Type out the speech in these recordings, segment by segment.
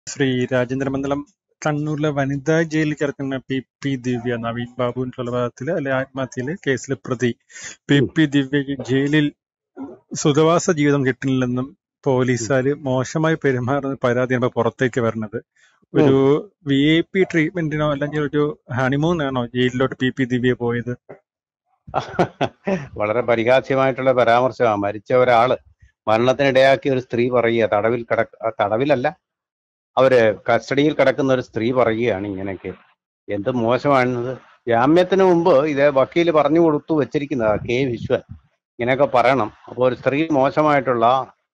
ശ്രീ രാജേന്ദ്രമംഗലം കണ്ണൂരിലെ വനിതാ ജയിലിൽ കിടക്കുന്ന പി പി ദിവ്യ നവീൻ ബാബുവിന്റെ കൊലപാതകത്തില് അല്ലെ ആത്മഹത്യയില് കേസിലെ പ്രതി പി ഉം, പി ദിവ്യക്ക് ജയിലിൽ സുഖവാസ ജീവിതം കിട്ടുന്നില്ലെന്നും ഉം, പോലീസുകാര് മോശമായി പെരുമാറുന്ന പരാതിയാണ് ഇപ്പൊ പുറത്തേക്ക് വരുന്നത് ഉം. ഒരു വി ഐ പി ട്രീറ്റ്മെന്റിനോ അല്ലെങ്കിൽ ഒരു ഹണിമൂന്നാണോ ജയിലിലോട്ട് പി പി ദിവ്യ പോയത് വളരെ പരിഹാസ്യമായിട്ടുള്ള പരാമർശമാണ് മരിച്ച ഒരാള് മരണത്തിനിടയാക്കിയ ഒരു സ്ത്രീ പറയുക തടവിൽ കിടക്ക തടവിലല്ല അവര് കസ്റ്റഡിയിൽ കിടക്കുന്ന ഒരു സ്ത്രീ പറയുകയാണ് ഇങ്ങനെയൊക്കെ എന്ത് മോശമാണെന്നത് ജാമ്യത്തിന് മുമ്പ് ഇതേ വക്കീല് പറഞ്ഞു കൊടുത്തു വെച്ചിരിക്കുന്നതാ കെ വിശ്വൻ ഇങ്ങനെയൊക്കെ പറയണം അപ്പോൾ ഒരു സ്ത്രീ മോശമായിട്ടുള്ള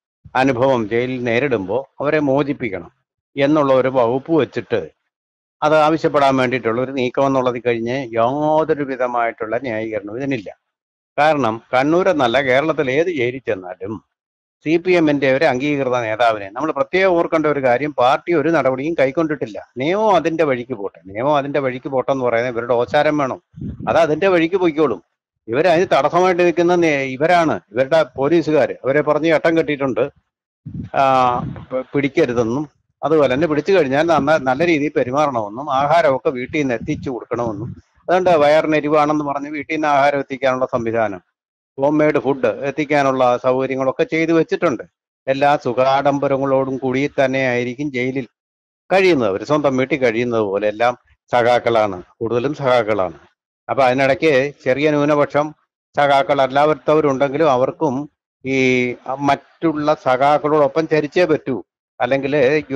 അനുഭവം ജയിലിൽ നേരിടുമ്പോൾ അവരെ മോചിപ്പിക്കണം എന്നുള്ള ഒരു വകുപ്പ് വെച്ചിട്ട് അത് ആവശ്യപ്പെടാൻ വേണ്ടിയിട്ടുള്ള ഒരു നീക്കം എന്നുള്ളത് കഴിഞ്ഞ് യാതൊരു വിധമായിട്ടുള്ള ന്യായീകരണവും ഇതിനില്ല കാരണം കണ്ണൂർ എന്നല്ല കേരളത്തിൽ ഏത് ജയിലിൽ ചെന്നാലും സി പി എമ്മിന്റെ ഒരു അംഗീകൃത നേതാവിനെ നമ്മൾ പ്രത്യേകം ഓർക്കേണ്ട ഒരു കാര്യം പാർട്ടി ഒരു നടപടിയും കൈക്കൊണ്ടിട്ടില്ല നിയമം അതിന്റെ വഴിക്ക് പോട്ടെ നിയമം അതിന്റെ വഴിക്ക് പോട്ടെ എന്ന് പറയുന്നത് ഇവരുടെ ഓച്ചാരം വേണം അത് അതിന്റെ വഴിക്ക് പോയിക്കോളും ഇവർ അതിന് തടസ്സമായിട്ട് നിൽക്കുന്ന നേ- ഇവരാണ് ഇവരുടെ പോലീസുകാർ അവരെ പറഞ്ഞ് ചട്ടം കെട്ടിയിട്ടുണ്ട് ആ, പ- പിടിക്കരുതെന്നും അതുപോലെ തന്നെ പിടിച്ചു കഴിഞ്ഞാൽ നന്ന നല്ല രീതിയിൽ പെരുമാറണമെന്നും ആഹാരമൊക്കെ വീട്ടിൽ നിന്ന് എത്തിച്ചു കൊടുക്കണമെന്നും അതുകൊണ്ട് വയറിന് എരിവാണെന്ന് പറഞ്ഞ് വീട്ടിൽ നിന്ന് ആഹാരം എത്തിക്കാനുള്ള സംവിധാനം ഹോം മെയ്ഡ് ഫുഡ് എത്തിക്കാനുള്ള സൗകര്യങ്ങളൊക്കെ ചെയ്തു വെച്ചിട്ടുണ്ട് എല്ലാ സുഖാഡംബരങ്ങളോടും കൂടി തന്നെ ആയിരിക്കും ജയിലിൽ കഴിയുന്നത് അവർ സ്വന്തം വീട്ടിൽ കഴിയുന്നത് പോലെ എല്ലാം സഖാക്കളാണ് കൂടുതലും സഖാക്കളാണ് അപ്പൊ അതിനിടയ്ക്ക് ചെറിയ ന്യൂനപക്ഷം സഖാക്കൾ അല്ലാത്തവരുണ്ടെങ്കിലും അവർക്കും ഈ മറ്റുള്ള സഖാക്കളോടൊപ്പം ചരിച്ചേ പറ്റൂ അല്ലെങ്കിൽ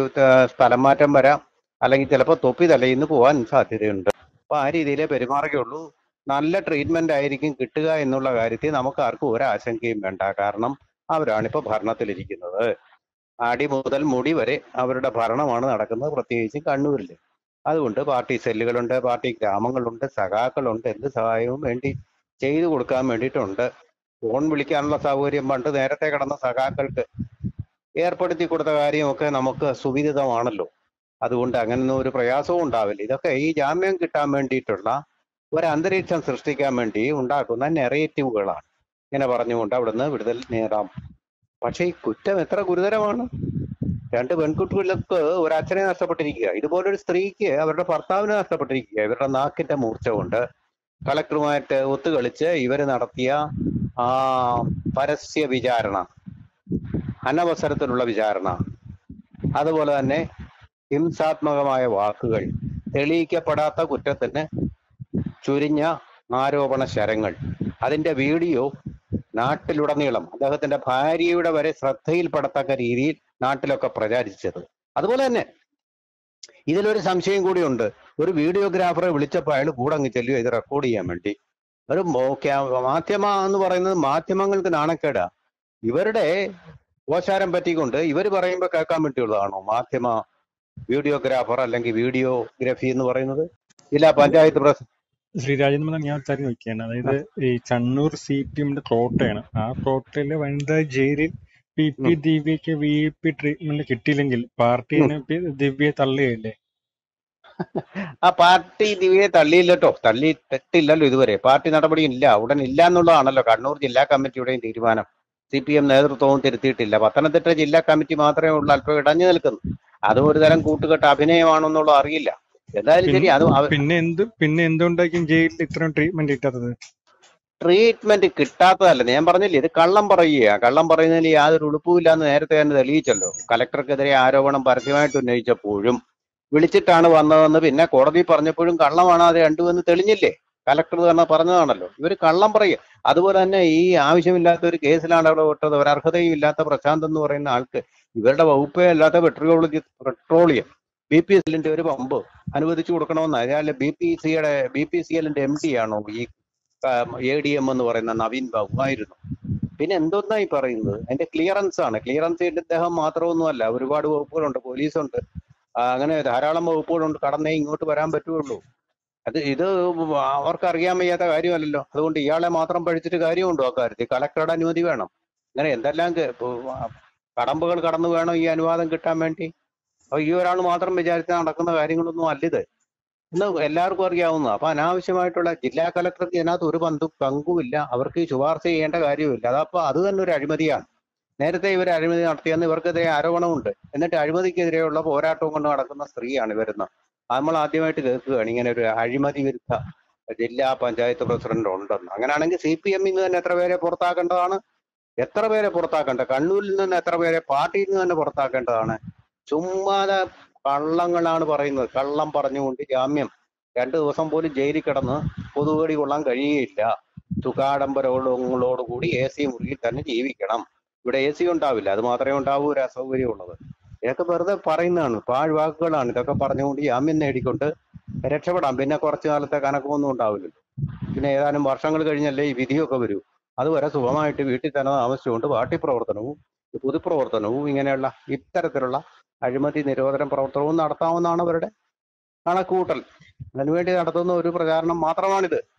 സ്ഥലം മാറ്റം വരാം അല്ലെങ്കിൽ ചിലപ്പോൾ തൊപ്പി തലയിന്ന് പോകാൻ സാധ്യതയുണ്ട് അപ്പൊ ആ രീതിയിലേ പെരുമാറുകയുള്ളൂ നല്ല ട്രീറ്റ്മെന്റ് ആയിരിക്കും കിട്ടുക എന്നുള്ള കാര്യത്തിൽ നമുക്ക് ആർക്കും ഒരു ആശങ്കയും വേണ്ട കാരണം അവരാണ് ഇപ്പൊ ഭരണത്തിലിരിക്കുന്നത് അടി മുതൽ മുടി വരെ അവരുടെ ഭരണമാണ് നടക്കുന്നത് പ്രത്യേകിച്ച് കണ്ണൂരിൽ അതുകൊണ്ട് പാർട്ടി സെല്ലുകളുണ്ട് പാർട്ടി ഗ്രാമങ്ങളുണ്ട് സഖാക്കളുണ്ട് എന്ത് സഹായവും വേണ്ടി ചെയ്തു കൊടുക്കാൻ വേണ്ടിയിട്ടുണ്ട് ഫോൺ വിളിക്കാനുള്ള സൗകര്യം പണ്ട് നേരത്തെ കിടന്ന സഖാക്കൾക്ക് ഏർപ്പെടുത്തി കൊടുത്ത കാര്യമൊക്കെ നമുക്ക് സുവിദിതമാണല്ലോ അതുകൊണ്ട് അങ്ങനൊന്നും ഒരു പ്രയാസവും ഉണ്ടാവില്ല ഇതൊക്കെ ഈ ജാമ്യം കിട്ടാൻ വേണ്ടിയിട്ടുള്ള ഒരു അന്തരീക്ഷം സൃഷ്ടിക്കാൻ വേണ്ടി ഉണ്ടാക്കുന്ന നെറേറ്റീവുകളാണ് ഇങ്ങനെ പറഞ്ഞുകൊണ്ട് അവിടുന്ന് വിടുതൽ നേടാം പക്ഷേ ഈ കുറ്റം എത്ര ഗുരുതരമാണ് രണ്ട് പെൺകുട്ടികൾക്ക് ഒരു അച്ഛനെ നഷ്ടപ്പെട്ടിരിക്കുക ഇതുപോലൊരു സ്ത്രീക്ക് അവരുടെ ഭർത്താവിനെ നഷ്ടപ്പെട്ടിരിക്കുക ഇവരുടെ നാക്കിന്റെ മൂർച്ച കൊണ്ട് കളക്ടറുമായിട്ട് ഒത്തുകളിച്ച് ഇവർ നടത്തിയ ആ പരസ്യ വിചാരണ അനവസരത്തിലുള്ള വിചാരണ അതുപോലെ തന്നെ ഹിംസാത്മകമായ വാക്കുകൾ തെളിയിക്കപ്പെടാത്ത കുറ്റത്തിന് ചുരിഞ്ഞ ആരോപണ ശരങ്ങൾ അതിന്റെ വീഡിയോ നാട്ടിലുടനീളം അദ്ദേഹത്തിന്റെ ഭാര്യയുടെ വരെ ശ്രദ്ധയിൽപ്പെടത്തക്ക രീതിയിൽ നാട്ടിലൊക്കെ പ്രചാരിച്ചത് അതുപോലെ തന്നെ ഇതിലൊരു സംശയം കൂടിയുണ്ട് ഒരു വീഡിയോഗ്രാഫറെ വിളിച്ചപ്പോൾ അയാൾ കൂടെ അങ്ങ് ചെല്ലുക ഇത് റെക്കോർഡ് ചെയ്യാൻ വേണ്ടി ഒരു മോ- ക്യാ- മാധ്യമ എന്ന് പറയുന്നത് മാധ്യമങ്ങൾക്ക് നാണക്കേടാ ഇവരുടെ ഓശാരം പറ്റിക്കൊണ്ട് ഇവർ പറയുമ്പോൾ കേൾക്കാൻ വേണ്ടിയുള്ളതാണോ മാധ്യമ വീഡിയോഗ്രാഫർ അല്ലെങ്കിൽ വീഡിയോഗ്രഫി എന്ന് പറയുന്നത് ജില്ലാ പഞ്ചായത്ത് പ്രസ് ശ്രീ രാജേന്ദ്രമംഗലം ഞാൻ ഒരു കാര്യം നോക്കിയാണ് അതായത് ഈ കണ്ണൂർ സി പി എമ്മിന്റെ കോട്ടയാണ് ആ കോട്ടയിലെ വനിതാ ജയിലിൽ പി പി ഉം, ദിവ്യക്ക് വി ഐ പി ട്രീറ്റ്മെന്റ് കിട്ടിയില്ലെങ്കിൽ പാർട്ടി ഉം. തന്നെ പി ദിവ്യയെ തള്ളുകയല്ലേ ആ പാർട്ടി ദിവ്യയെ തള്ളിയില്ലട്ടോ തള്ളിയിട്ടില്ലല്ലോ ഇതുവരെ പാർട്ടി നടപടി ഇല്ല ഉടൻ ഇല്ല എന്നുള്ളതാണല്ലോ കണ്ണൂർ ജില്ലാ കമ്മിറ്റിയുടെയും തീരുമാനം സി പി എം നേതൃത്വവും തിരുത്തിയിട്ടില്ല പത്തനംതിട്ട ജില്ലാ കമ്മിറ്റി മാത്രമേ ഉള്ളൂ അല്പം ഇടഞ്ഞു നിൽക്കുന്നു അതും ഒരു തരം കൂട്ടുകെട്ട് അഭിനയമാണെന്നുള്ളത് അറിയില്ല എന്തായാലും പിന്നെ ശരി അത് അവ- പിന്നെ എന്ത് പിന്നെ എന്തുകൊണ്ടായിരിക്കും ജയിലിൽ ഇത്രയും ട്രീറ്റ്മെന്റ് കിട്ടാത്തത് ട്രീറ്റ്മെന്റ് കിട്ടാത്തതല്ല ഞാൻ പറഞ്ഞില്ലേ ഇത് കള്ളം പറയുക കള്ളം പറയുന്നതിൽ യാതൊരു ഉളുപ്പുമില്ലാന്ന് നേരത്തെ തന്നെ തെളിയിച്ചല്ലോ കലക്ടർക്കെതിരെ ആരോപണം പരസ്യമായിട്ട് ഉന്നയിച്ചപ്പോഴും വിളിച്ചിട്ടാണ് വന്നതെന്ന് പിന്നെ കോടതി പറഞ്ഞപ്പോഴും കള്ളമാണ് അത് രണ്ടുമെന്ന് തെളിഞ്ഞില്ലേ കലക്ടർ തന്നെ പറഞ്ഞതാണല്ലോ ഇവർ കള്ളം പറയുക അതുപോലെ തന്നെ ഈ ആവശ്യമില്ലാത്ത ഒരു കേസിലാണ് അവിടെ വിട്ടത് ഒരു അർഹതയും ഇല്ലാത്ത പ്രശാന്ത് എന്ന് പറയുന്ന ആൾക്ക് ഇവരുടെ വകുപ്പേ അല്ലാത്ത petrology petroleum B P S എല്ലിന്റെ ഒരു പമ്പ് അനുവദിച്ചു കൊടുക്കണമെന്ന് അയാൾ ബി പി സിയുടെ ബി പി സി എല്ലിന്റെ എം ഡി ആണോ ഈ എ ഡി എം എന്ന് പറയുന്ന നവീൻ ബാബു ആയിരുന്നു പിന്നെ എന്തോന്നായി പറയുന്നത് അതിന്റെ ക്ലിയറൻസ് ആണ് ക്ലിയറൻസ് ഇദ്ദേഹം മാത്രമൊന്നുമല്ല ഒരുപാട് വകുപ്പുകളുണ്ട് പോലീസുണ്ട് ആ, അങ്ങനെ ധാരാളം വകുപ്പുകളുണ്ട് കടന്നേ ഇങ്ങോട്ട് വരാൻ പറ്റുള്ളൂ അത് ഇത് അവർക്ക് അറിയാൻ വയ്യാത്ത കാര്യമല്ലല്ലോ അതുകൊണ്ട് ഇയാളെ മാത്രം പഴിച്ചിട്ട് കാര്യമുണ്ടോ ആ കാര്യത്തിൽ കളക്ടറുടെ അനുമതി വേണം അങ്ങനെ എന്തെല്ലാം കെ- ഇപ്പൊ, ആ, കടമ്പകൾ കടന്നു വേണം ഈ അനുവാദം കിട്ടാൻ വേണ്ടി അപ്പൊ ഈ ഒരാൾ മാത്രം വിചാരിച്ചാൽ നടക്കുന്ന കാര്യങ്ങളൊന്നും അല്ലിത് എന്ന് എല്ലാവർക്കും അറിയാവുന്ന അപ്പൊ അനാവശ്യമായിട്ടുള്ള ജില്ലാ കലക്ടർക്ക് ഇതിനകത്ത് ഒരു പന്തു പങ്കുമില്ല അവർക്ക് ഈ ശുപാർശ ചെയ്യേണ്ട കാര്യമില്ല അതപ്പോ അത് തന്നെ ഒരു അഴിമതിയാണ് നേരത്തെ ഇവർ അഴിമതി നടത്തിയെന്ന് ഇവർക്കെതിരെ ആരോപണമുണ്ട് എന്നിട്ട് അഴിമതിക്കെതിരെയുള്ള പോരാട്ടവും കൊണ്ട് നടക്കുന്ന സ്ത്രീയാണ് ഇവരുന്ന നമ്മൾ ആദ്യമായിട്ട് കേൾക്കുകയാണ് ഇങ്ങനെ ഒരു അഴിമതി വിരുദ്ധ ജില്ലാ പഞ്ചായത്ത് പ്രസിഡന്റ് ഉണ്ടെന്ന് അങ്ങനെയാണെങ്കിൽ സി പി എമ്മിൽ നിന്ന് തന്നെ എത്ര പേരെ പുറത്താക്കേണ്ടതാണ് എത്ര പേരെ പുറത്താക്കേണ്ട കണ്ണൂരിൽ നിന്ന് എത്ര പേരെ പാർട്ടിയിൽ നിന്ന് തന്നെ പുറത്താക്കേണ്ടതാണ് ചുമ്മാതെ കള്ളങ്ങളാണ് പറയുന്നത് കള്ളം പറഞ്ഞുകൊണ്ട് ജാമ്യം രണ്ടു ദിവസം പോലും ജയിലിൽ കിടന്ന് പൊതുവേടി കൊള്ളാൻ കഴിയുകയില്ല സുഖാഡംബരങ്ങളോടുകൂടി എ സി മുറിയിൽ തന്നെ ജീവിക്കണം ഇവിടെ എ സി ഉണ്ടാവില്ല അത് മാത്രമേ ഉണ്ടാവൂ ഒരു അസൗകര്യമുള്ളത് ഇതൊക്കെ വെറുതെ പറയുന്നതാണ് പാഴ്വാക്കുകളാണ് ഇതൊക്കെ പറഞ്ഞുകൊണ്ട് ജാമ്യം നേടിക്കൊണ്ട് രക്ഷപ്പെടാം പിന്നെ കുറച്ചു കാലത്തെ കണക്കൊന്നും ഉണ്ടാവില്ലല്ലോ പിന്നെ ഏതാനും വർഷങ്ങൾ കഴിഞ്ഞല്ലേ ഈ വിധിയൊക്കെ വരൂ അതുവരെ സുഖമായിട്ട് വീട്ടിൽ തന്നെ താമസിച്ചുകൊണ്ട് പാർട്ടി പ്രവർത്തനവും പൊതുപ്രവർത്തനവും ഇങ്ങനെയുള്ള ഇത്തരത്തിലുള്ള അഴിമതി നിരോധന പ്രവർത്തനവും നടത്താവുന്നതാണ് അവരുടെ കണക്കുകൂട്ടൽ അതിനുവേണ്ടി നടത്തുന്ന ഒരു പ്രചാരണം മാത്രമാണിത്